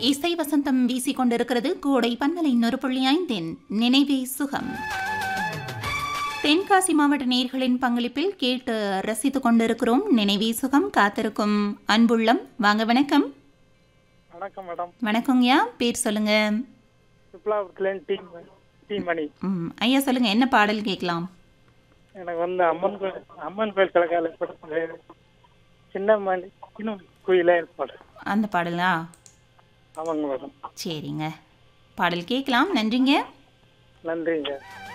இசை வசந்தம் வீசிக் கொண்டிருக்கிறது கோடை பன்னலை நொறு புள்ளி ஐந்தின் நினைவே சுகம் தென்காசி மாவட்ட நேர்களின் பங்களிப்பில் கேட்டு ரசித்துக் கொண்டிருக்கிறோம் நினைவே சுகம் காத்திருக்கும் அன்புள்ளம் வாங்க வணக்கம் வணக்கம் மேடம் வணக்கங்கய்யா பேர் சொல்லுங்க சுப்லாபுரத்துலேருந்து டீம் டீம் மணி ம், ஐயா சொல்லுங்க என்ன பாடல் கேட்கலாம் எனக்கு வந்து அம்மன் கோயில் அம்மன் கோயில் கலக்கால படத்துல சின்ன மணி சின்ன குயிலே படம் அந்த பாடலா ஆமாங்க மேடம் சரிங்க பாடல் கேட்கலாம் நன்றிங்க நன்றிங்க